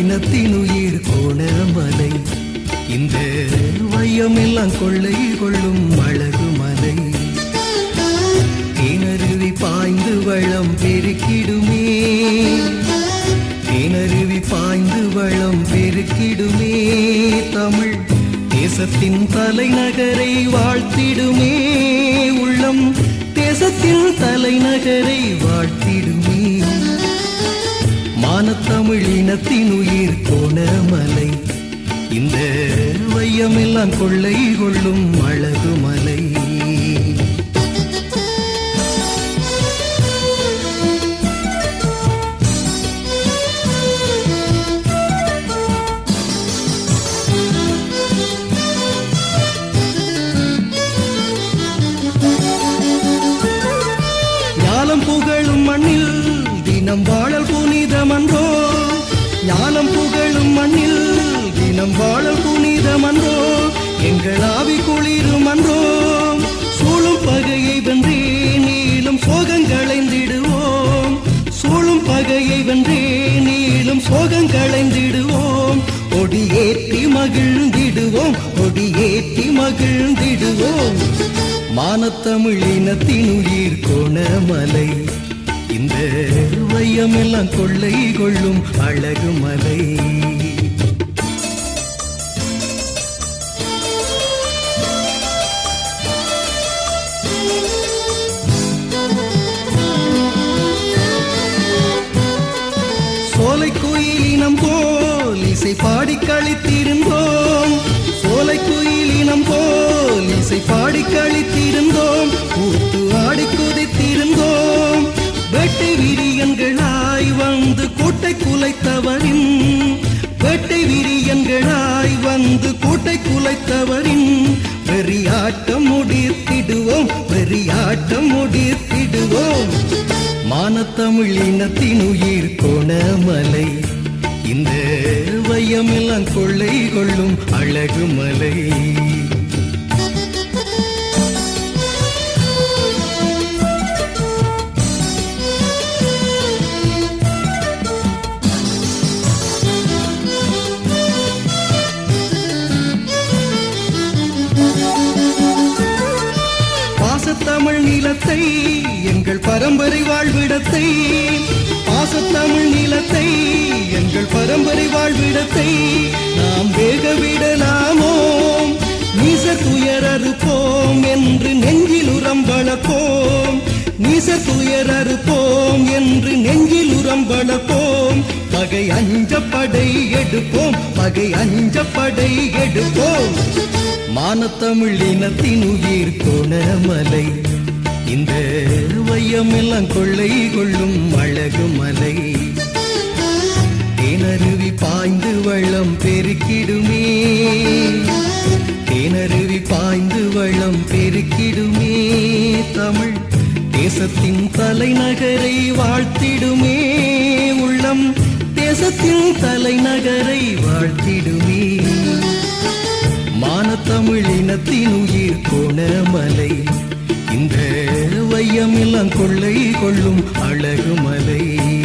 இனத்தினுயிர் கோணமலை இந்த வையமெல்லாம் கொள்ளை கொள்ளும் அழகு மலை தேனருவி பாய்ந்து வளம் பெருக்கிடுமே தேனருவி பாய்ந்து வளம் பெருக்கிடுமே தமிழ் தேசத்தின் தலைநகரை வாழ்த்திடுமே உள்ளம் தேசத்தின் தலைநகரை வாழ்த்திடுமே மானத்தமிழ் இனத்தின் உயிர் கோணமலை இந்த வையமெல்லாம் கொள்ளை கொள்ளும் அழகு மலை ஞானம் புகழும் மண்ணில் தினம் வாழல் புனிதமன்றோ ஞானம் புகழும் மண்ணில் தினம் வாழல் புனிதமன்றோ எங்கள் ஆவி குளிரும் அன்றோ சூழும் பகையை வென்றே நீளும் சோகங்களைந்திடுவோம் சூழும் பகையை வென்றே நீளும் சோகங்களைந்திடுவோம் கொடியேற்றி மகிழ்ந்திடுவோம் கொடியேற்றி மகிழ்ந்திடுவோம் மானத்தமிழ் இனத்தின் உயிர் கோணமலை இந்த வையமெல்லாம் கொள்ளை கொள்ளும் அழகு மலை சோலை குயிலினம் போல் இசை பாடி கழித்திருந்தோம் சோலை குயிலினம் போல் இசை பாடி கழித்திருந்தோம் கூத்து ஆடி குதித்திருந்தோம் வேட்டை விரியன்களாய் வந்து கூட்டை குலைத்தவரின் வேட்டை விரியன்களாய் வந்து கூட்டை குலைத்தவரின் வெறியாட்டம் முடித்திடுவோம் வெறியாட்டம் முடித்திடுவோம் மானத்தமிழ் இனத்தின் உயிர் கோணமலை இந்த வையமெல்லாம் கொள்ளை கொள்ளும் அழகு மலை பாசத்தமிழ் நிலத்தை எங்கள் பரம்பரை வாழ்விடத்தை பாசத்தமிழ் நிலத்தை எங்கள் பரம்பரை வாழ்விடத்தை நாம் வேக விடலாமோ நீச துயரறுப்போம் என்று நெஞ்சில் உரம் வளர்ப்போம் நீச துயரறுப்போம் என்று நெஞ்சில் உரம் வளர்ப்போம் பகை அஞ்ச படை எடுப்போம் பகை அஞ்ச படை எடுப்போம் மானத்தமிழ் இனத்தின் உயிர் கோணமலை இந்த வையமெல்லாம் கொள்ளை கொள்ளும் அழகு மலை தேனருவி பாய்ந்து வள்ளம் பெருக்கிடுமே தேனருவி பாய்ந்து வள்ளம் பெருக்கிடுமே தமிழ் தேசத்தின் தலைநகரை வாழ்த்திடுமே உள்ளம் தேசத்தின் தலைநகரை வாழ்த்திடுமே மானத்தமிழ் இனத்தின் உயிர் கோணமலை இந்த வையமெல்லாம் கொள்ளை கொள்ளும் அழகு மலை